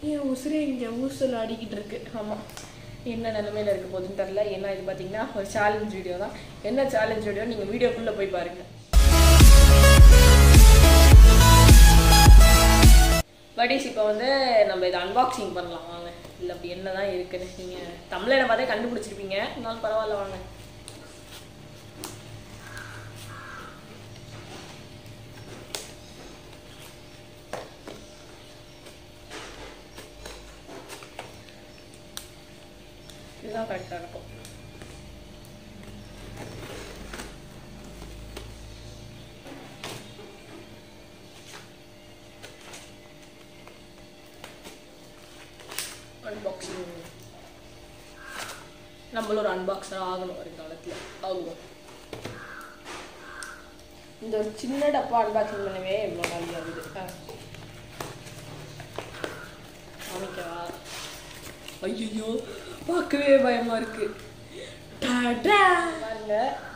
என் உசுரே இங்கே ஊசல் அடிக்கிட்டு இருக்கு ஆமாம் என்ன நிலமையில இருக்க போகுதுன்னு தெரில ஏன்னா இது பார்த்தீங்கன்னா ஒரு சேலஞ்ச் வீடியோ தான் என்ன சேலஞ்ச் வீடியோ நீங்கள் வீடியோக்குள்ளே போய் பாருங்கள் பட்டீஸ் இப்போ வந்து நம்ம இதை அன்பாக்சிங் பண்ணலாம் வாங்க இல்லை அப்படி என்ன தான் இருக்குன்னு நீங்கள் தமிழில் பார்த்தே கண்டுபிடிச்சிருப்பீங்க இருந்தாலும் பரவாயில்ல வாங்க இதுதான் கரெக்டாக இருக்கும் அன்பாக்சிங் நம்மளும் ஒரு அன்பாக்சர் ஆகணும் ஒரு காலத்தில் ஆகுவோம் இந்த ஒரு சின்ன டப்பா அன்பாக்சிங் பண்ணவே இவ்வளோ நாள் ஆகுது ஆ. காமிக்கவா ஐயோ பார்க்கவே பயமா இருக்கு டாடா. பாருங்க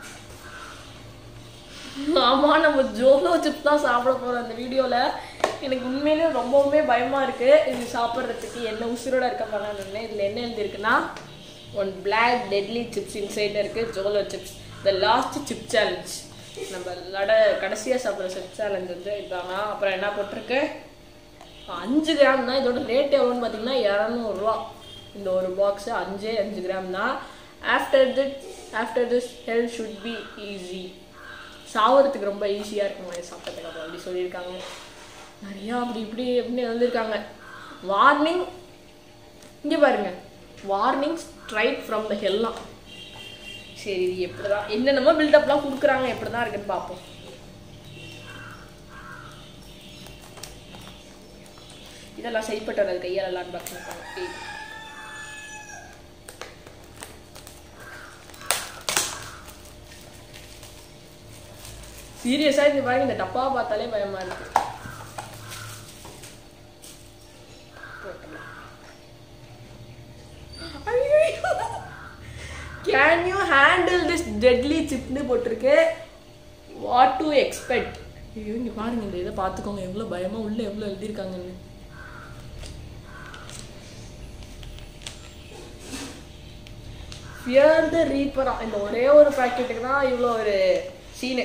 ஆமா நம்ம ஜோலோ சிப்ஸ் தான் சாப்பிட போறோம் அந்த வீடியோல எனக்கு உண்மையிலே ரொம்பவுமே பயமா இருக்கு இது சாப்பிட்றதுக்கு என்ன உசுரோட இருக்க பண்ணணும்னு இதுல என்ன எழுதிருக்குன்னா one black deadly chips inside இருக்கு Jolo chips the last chip challenge நம்ம லட கடைசியா சாப்பிட்ற சிப் சேலஞ்ச் வந்து இதுதானா அப்புறம் என்ன போட்டிருக்கு அஞ்சு கிராம் தான் இதோட ரேட் எவ்வளோன்னு பார்த்தீங்கன்னா இரநூறுவா இந்த ஒரு பாக்ஸு அஞ்சே அஞ்சு கிராம் தான் after this after this health should be easy சாவறதுக்கு ரொம்ப ஈஸியாக இருக்குங்க இது சாப்பிட்டதுக்கு அப்புறம் அப்படி சொல்லியிருக்காங்க நிறையா அப்படி இப்படி அப்படின்னு எழுதியிருக்காங்க வார்னிங் இங்கே பாருங்க வார்னிங் ஸ்ட்ரைட் ஃப்ரம் த ஹெல்லாம் சரி இது எப்படி தான் என்னென்னமோ பில்டப்லாம் கொடுக்குறாங்க எப்படி தான் இருக்குன்னு பார்ப்போம் இதெல்லாம் செய்யப்பட்டு வர்றது கையால் அன்பாக்ஸ் பண்ணிருக்காங்க சீரியஸா இந்த பாருங்க இந்த டப்பா பார்த்தாலே பயமா இருக்கு can you handle this deadly சிப்னு போட்டிருக்கு வாட் டு எக்ஸ்பெக்ட் ஐயோ இங்க பாருங்க இந்த இதை பார்த்துக்கோங்க எவ்வளோ பயமா உள்ள எவ்வளோ எழுதியிருக்காங்கன்னு ஃபியர் த ரீப்பரா இந்த ஒரே ஒரு பாக்கெட்டுக்கு தான் இவ்வளோ ஒரு scene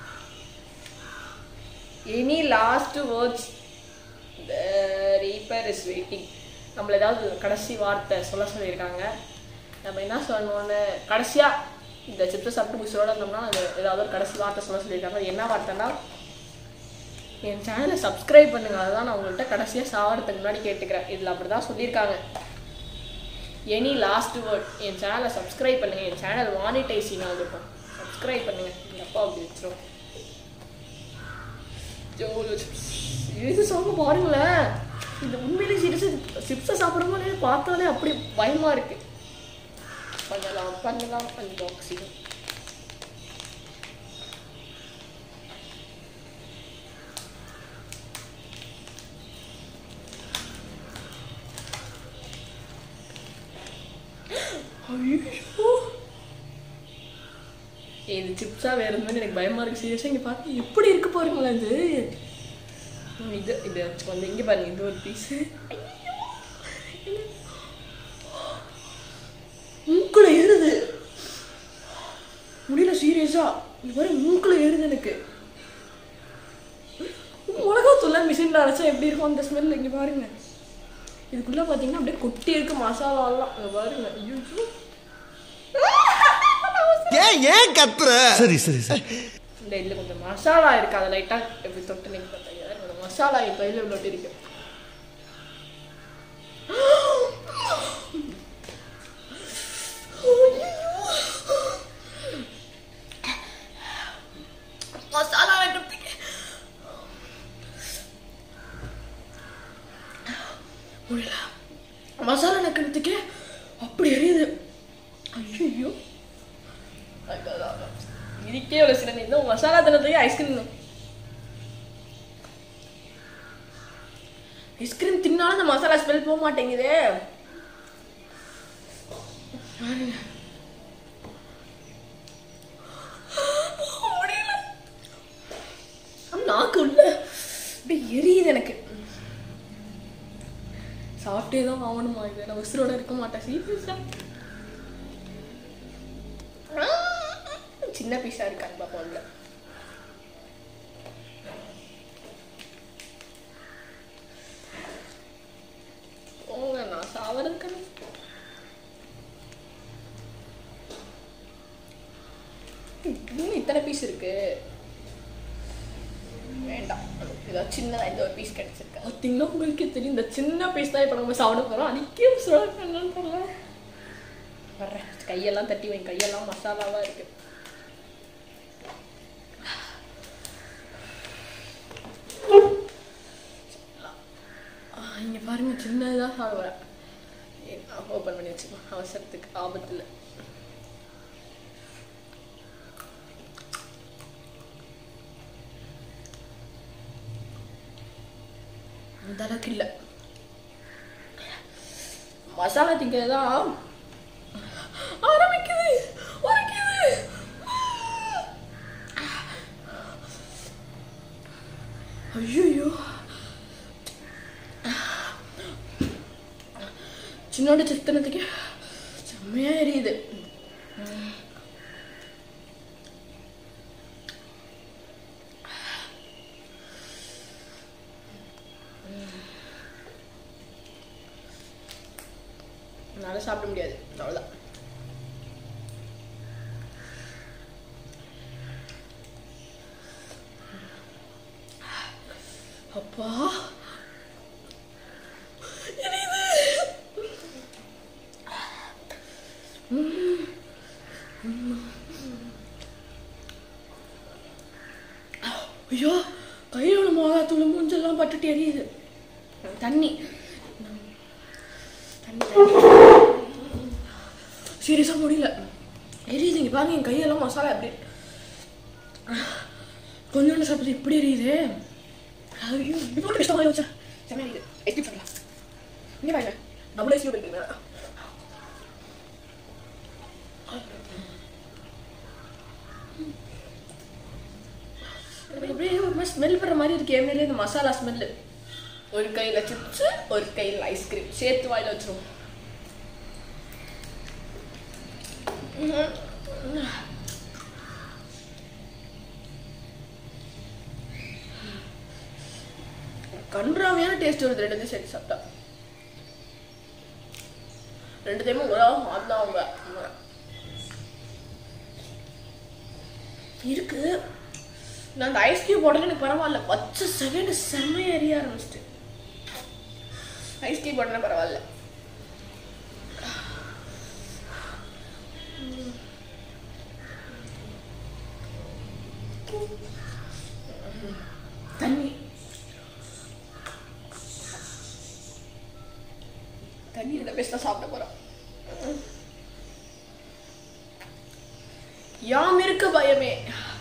any last words the reaper is waiting நம்மள ஏதாவது கடைசி வார்த்தை சொல்ல சொல்லியிருக்காங்க நம்ம என்ன சொல்லணும்னு கடைசியாக இந்த சிப்ஸ் சாப்பிட்டு உசுரோட இருந்தோம்னா அது ஏதாவது ஒரு கடைசி வார்த்தை சொல்ல சொல்லியிருக்காங்க அது என்ன வார்த்தைன்னா என் சேனலை சப்ஸ்கிரைப் பண்ணுங்க அதுதான் நான் உங்கள்கிட்ட கடைசியாக சாவறதுக்கு முன்னாடி கேட்டுக்கிறேன் இதில் அப்படி தான் சொல்லியிருக்காங்க எனி லாஸ்ட் வேர்ட் என் சேனலை சப்ஸ்கிரைப் பண்ணுங்க என் சேனல் மானிட்டைசிங் ஆகட்டும் சப்ஸ்கிரைப் பண்ணுங்க எங்கள் அப்பா அப்படி வச்சிரும் ஜோலோ சிப்ஸ் இது சொல்ல பாருங்களேன் இந்த உண்மையிலே சீரியஸ் சிப்ஸை சாப்பிடும்போது பார்த்தாலே அப்படி பயமா இருக்கு பண்ணலாம் பண்ணலாம் அன்பாக்சிங் ஐயோ இது சிப்ஸா வேற மாதிரி எனக்கு பயமா இருக்கு சீரியஸா இங்க பார்த்து எப்படி இருக்கு பாருங்களேன் இது ம், இது இது வந்து இங்க பாருங்க இது ஒரு பீஸ் மூக்குல ஏறுது முடியல சீரியஸா இது பாரு மூக்குல ஏறுது எனக்கு மிளகாத்தூள்லாம் மிஷினில் அரைச்சா எப்படி இருக்கும் அந்த ஸ்மெல் இங்க பாருங்க இதுக்குள்ள பாத்தீங்கன்னா அப்படியே கொட்டி இருக்கு மசாலாலாம் இங்க பாருங்க ஐயோ ஏன் ஏன் கத்துற சரி சரி சரி இந்த இதில் கொஞ்சம் மசாலா இருக்கு அதை லைட்டாக எப்படி தொட்டு நீங்கள் பார்த்தீங்க கொஞ்சம் மசாலா என் கையில் இவ்வளோ இருக்கு மசாலா வைக்கிறதுக்கு முடியல மசாலா நக்கிறதுக்கே அப்படி எரியுது ஐயோ இதுக்கே ஒரு சில இந்த மசாலா தினத்துக்கு ஐஸ்கிரீம் ஐஸ்கிரீம் தின்னாலும் அந்த மசாலா ஸ்மெல் போக மாட்டேங்குதே பாருங்க. முடியல. நாக்கு உள்ள அப்படியே எரியுது எனக்கு சாப்பிட்டே தான் ஆகணுமா இது நான் உசுரோட இருக்க மாட்டேன் சீரியஸா சின்ன பீஸா இருக்கான்னு பார்ப்போம் உள்ள போங்க நான் சாவறதுக்கு இன்னும் இத்தனை பீஸ் இருக்கு வேண்டாம் ஏதாவது சின்னதா இந்த ஒரு பீஸ் கிடைச்சிருக்கு பார்த்தீங்கன்னா உங்களுக்கே தெரியும் இந்த சின்ன பீஸ் தான் இப்போ நம்ம சாப்பிட போகிறோம் அதுக்கே சொல்ல என்னன்னு தெரியல வர்றேன் கையெல்லாம் தட்டி வைங்க கையெல்லாம் மசாலாவாக இருக்கு இங்கே பாருங்க சின்னதாக சாப்பிடுவேன் ஓப்பன் பண்ணி வச்சுக்கலாம் அவசரத்துக்கு ஆபத்தில் அந்த அளவுக்கு இல்லை மசாலா திங்கிறது தான் ஆரம்பிக்குது உரைக்குது ஐயோ சின்னோட சித்தனத்துக்கு செம்மையா எரியுது என்னால் சாப்பிட முடியாது அவ்வளோதான் அப்பா எரியுது. ம். ம். ஐயோ கையோட மிளகாத்தூள் மூஞ்செல்லாம் பட்டுட்டு எரியுது தண்ணி தண்ணி சீரியஸாக முடியல எரியுது இங்கே பாருங்க என் கையெல்லாம் மசாலா எப்படி கொஞ்சோண்டு சாப்பிட்டு இப்படி எரியுது ஐயோ இப்போ கஷ்டம் வாங்கி வச்சேன் செம்ம எரியுது ஐஸ்கிரீம் சாப்பிடலாம் இங்கே வாங்க டபுள் ஐஸ்கிரீம் இருக்குங்க எனக்கு அப்படியே ஒரு மாதிரி ஸ்மெல் பண்ணுற மாதிரி இருக்கு என் இந்த மசாலா ஸ்மெல்லு ஒரு கையில் சிப்ஸ் ஒரு கையில் ஐஸ்கிரீம் சேர்த்து வாயில் வச்சிருவோம் கன்றாமையான டேஸ்ட் வருது ரெண்டு சேர்த்து சாப்பிட்டா ரெண்டு டைமும் ஒரு அதுதான் அவங்க அவங்க. இருக்கு நான் அந்த ஐஸ்கிரீம் போட்டது எனக்கு பரவாயில்ல பச்சை செகண்ட் செம்மையா எரிய ஆரம்பிச்சிட்டு ஐஸ்கிரீம் போட்டனா பரவாயில்ல தண்ணி தண்ணி இந்த பெஸ்டா சாப்பிட போறோம் யாம் இருக்க பயமே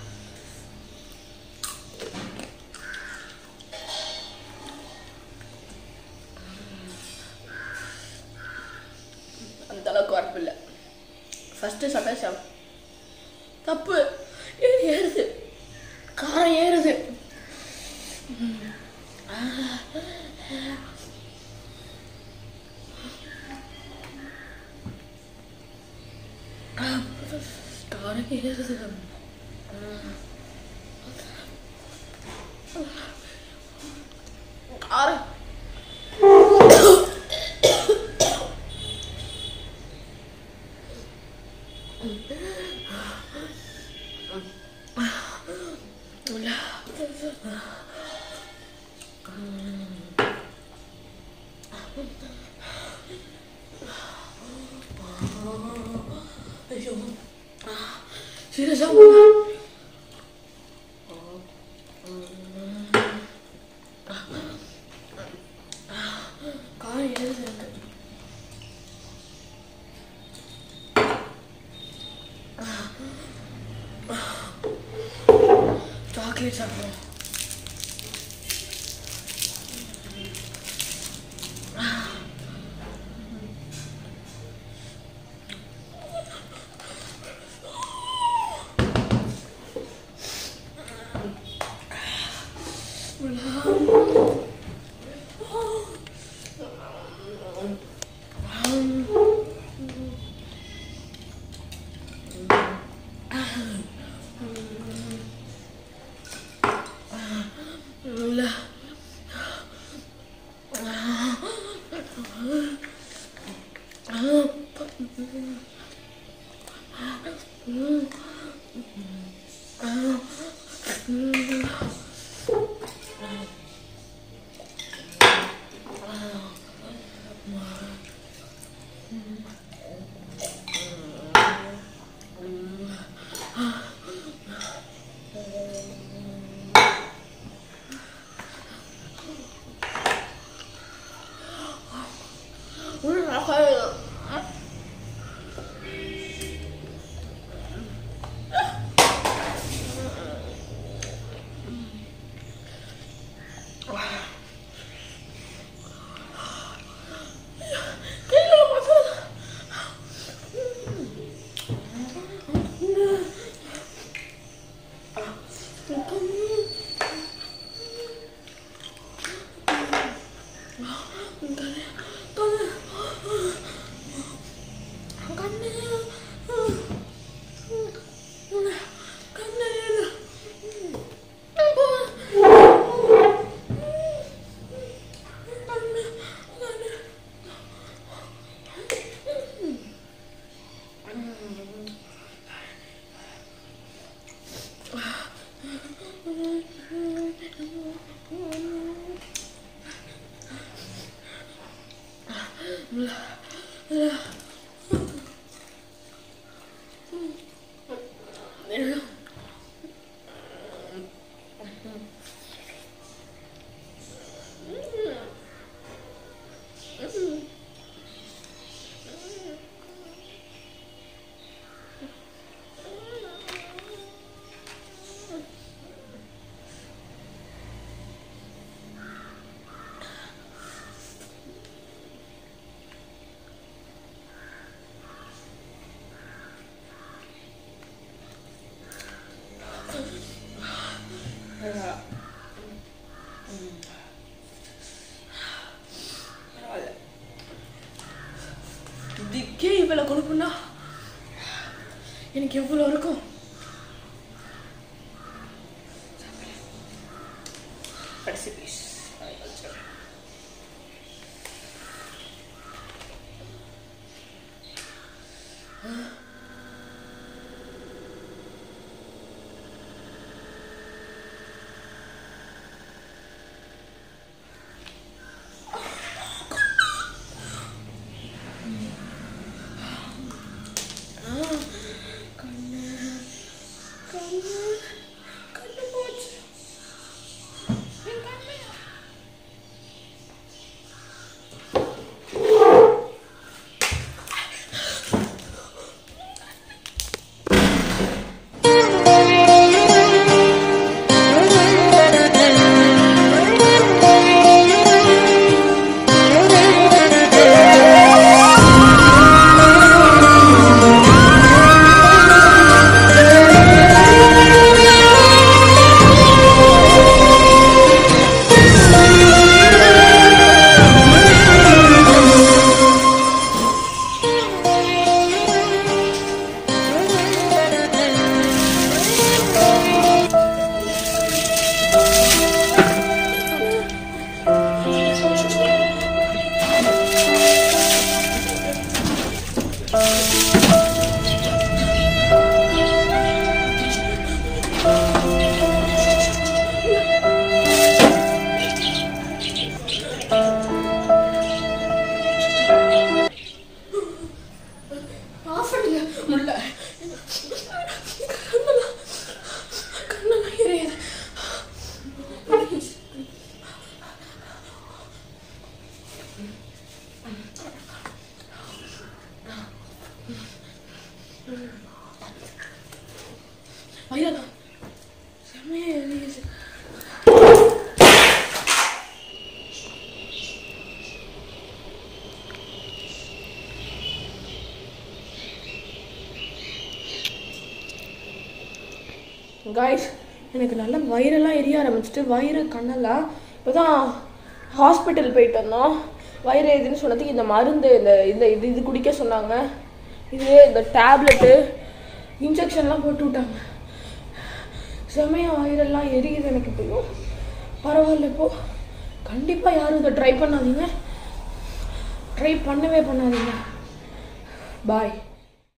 அந்த அளவுக்கு வரப்பு இல்லை ஃபஸ்ட்டு சகாசம் தப்பு இது ஏறுது காரம் ஏறுது காரம் ஏறுது காரம் ஐயோ சீரியஸா காரம் ஏறுது எனக்கு சாக்லேட் சாப்பிடுவோம் இதுக்கே இவ்வளோ கொடுப்புனா எனக்கு எவ்வளோ இருக்கும் கடைசி பீஸ் கண்ணு கண்ணு கண்ணு போச்சு என் கண்ணு ஆஃப் பண்ணுங்க முல்ல கண்ணெல்லாம் கண்ணெல்லாம் எரியுது ஐயா செம்மையா எரியுது காய்ஸ் எனக்கு நல்ல வயிறெல்லாம் எரிய ஆரம்பிச்சிட்டு வயிறு கண்ணெல்லாம் இப்போ தான் ஹாஸ்பிட்டல் போயிட்டு வந்தோம் வயிறு எதுன்னு சொன்னதுக்கு இந்த மருந்து இந்த இந்த இது இது குடிக்க சொன்னாங்க இது இந்த டேப்லெட்டு இன்ஜெக்ஷன்லாம் போட்டு விட்டாங்க செமையா வயிறெல்லாம் எரியுது எனக்கு இப்போ பரவாயில்ல இப்போ கண்டிப்பாக யாரும் இதை ட்ரை பண்ணாதீங்க ட்ரை பண்ணவே பண்ணாதீங்க பாய்